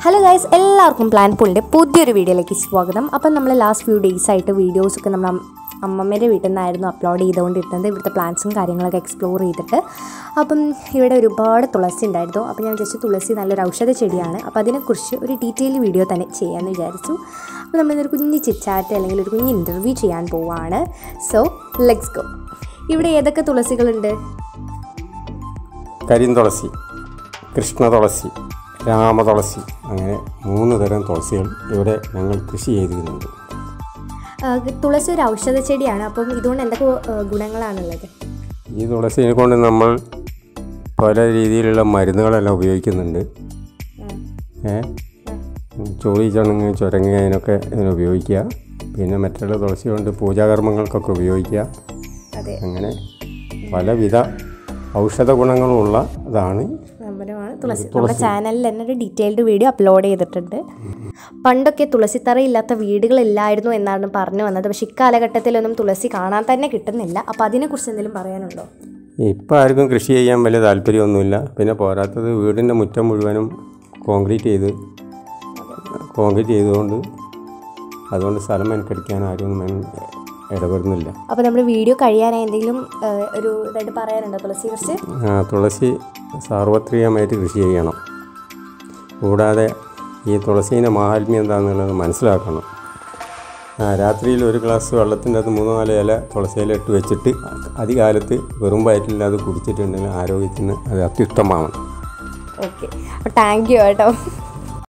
hello guys എല്ലാവർക്കും plan പൂളിൻ്റെ പുതിയൊരു വീഡിയോയിലേക്ക് സ്വാഗതം അപ്പം നമ്മൾ ലാസ്റ്റ് ഫ്യൂ ഡേയ്സ് ആയിട്ട് വീഡിയോസൊക്കെ നമ്മൾ അം- അമ്മമ്മേൻ്റെ വീട്ടിൽ നിന്നായിരുന്നു അപ്ലോഡ് ചെയ്തുകൊണ്ടിരുന്നത് ഇവിടുത്തെ പ്ലാന്റ്സും കാര്യങ്ങളൊക്കെ എക്സ്പ്ലോർ ചെയ്തിട്ട് അപ്പം ഇവിടെ ഒരുപാട് തുളസി ഉണ്ടായിരുന്നു അപ്പം ഞാൻ വിചാരിച്ചു തുളസി നല്ലൊരു ഔഷധ ചെടിയാണ് അപ്പോൾ അതിനെക്കുറിച്ച് ഒരു ഡീറ്റെയിൽ വീഡിയോ തന്നെ ചെയ്യാമെന്ന് വിചാരിച്ചു അപ്പോൾ നമ്മളിന്നൊരു കുഞ്ഞ് ചിറ്റാറ്റ് അല്ലെങ്കിൽ ഒരു കുഞ്ഞ് ഇൻ്റർവ്യൂ ചെയ്യാൻ പോവാണ് സോ ലെറ്റ്സ് ഗോ ഇവിടെ ഏതൊക്കെ തുളസികളുണ്ട് കരിന്തുളസി കൃഷ്ണ തുളസി രാമ തുളസി അങ്ങനെ മൂന്ന് തരം തുളസികൾ ഇവിടെ ഞങ്ങൾ കൃഷി ചെയ്തിരുന്നുണ്ട് ആ, തുളസി ഒരു ഔഷധ ചെടിയാണ് അപ്പം ഇതുകൊണ്ട് എന്തൊക്കെ ആ, ഗുണങ്ങളാണുള്ളത് ഈ തുളസിനെ കൊണ്ട് നമ്മൾ പല രീതിയിലുള്ള മരുന്നുകളെല്ലാം ഉപയോഗിക്കുന്നുണ്ട് ഏ ചോളി ചണങ്ങ് ചുരങ്ങ് അതിനൊക്കെ ഇതിന് ഉപയോഗിക്കുക പിന്നെ മറ്റുള്ള തുളസി കൊണ്ട് പൂജാകർമ്മങ്ങൾക്കൊക്കെ ഉപയോഗിക്കുക അതെ അങ്ങനെ പലവിധ ഔഷധ ഗുണങ്ങളുള്ള ഇതാണ് നമ്പരമാണ് തുളസി നമ്മുടെ ചാനലിൽ തന്നെ ഒരു ഡീറ്റെയിൽഡ് വീഡിയോ അപ്ലോഡ് ചെയ്തിട്ടുണ്ട് പണ്ടൊക്കെ തുളസിത്തറ ഇല്ലാത്ത വീടുകളില്ലായിരുന്നു എന്നാണ് പറഞ്ഞു വന്നത് പക്ഷേ ഇക്കാലഘട്ടത്തിലൊന്നും തുളസി കാണാൻ തന്നെ കിട്ടുന്നില്ല അപ്പോൾ അതിനെക്കുറിച്ച് എന്തെങ്കിലും പറയാനുണ്ടോ ഇപ്പം ആർക്കും കൃഷി ചെയ്യാൻ വലിയ താല്പര്യമൊന്നുമില്ല പിന്നെ പോരാത്തത് വീടിൻ്റെ മുറ്റം മുഴുവനും കോൺക്രീറ്റ് ചെയ്ത് കോൺക്രീറ്റ് ചെയ്തുകൊണ്ട് അതുകൊണ്ട് സ്ഥലം മെനക്കെടുക്കാൻ ആരും മെൻ- ഇടപെടുന്നില്ല അപ്പോൾ നമ്മൾ വീഡിയോ കഴിയാനായി എന്തെങ്കിലും ആ, ഒരു ഇതായിട്ട് പറയാനുണ്ടോ തുളസിയെ കുറിച്ച് ആ, തുളസി സാർവത്രികമായിട്ട് കൃഷി ചെയ്യണം കൂടാതെ ഈ തുളസീൻ്റെ മാഹാത്മ്യം എന്താണെന്നുള്ളത് മനസ്സിലാക്കണം ആ, രാത്രിയിൽ ഒരു ഗ്ലാസ് വെള്ളത്തിൻ്റെ അകത്ത് മൂന്നോ നാല് ഇല തുളസിയില ഇട്ട് വെച്ചിട്ട് അധികാലത്ത് വെറും വയറ്റിൽ അത് കുടിച്ചിട്ടുണ്ടെങ്കിൽ ആരോഗ്യത്തിന് അത് അത്യുത്തമമാണ് ഓക്കെ അപ്പോൾ താങ്ക് യു കേട്ടോ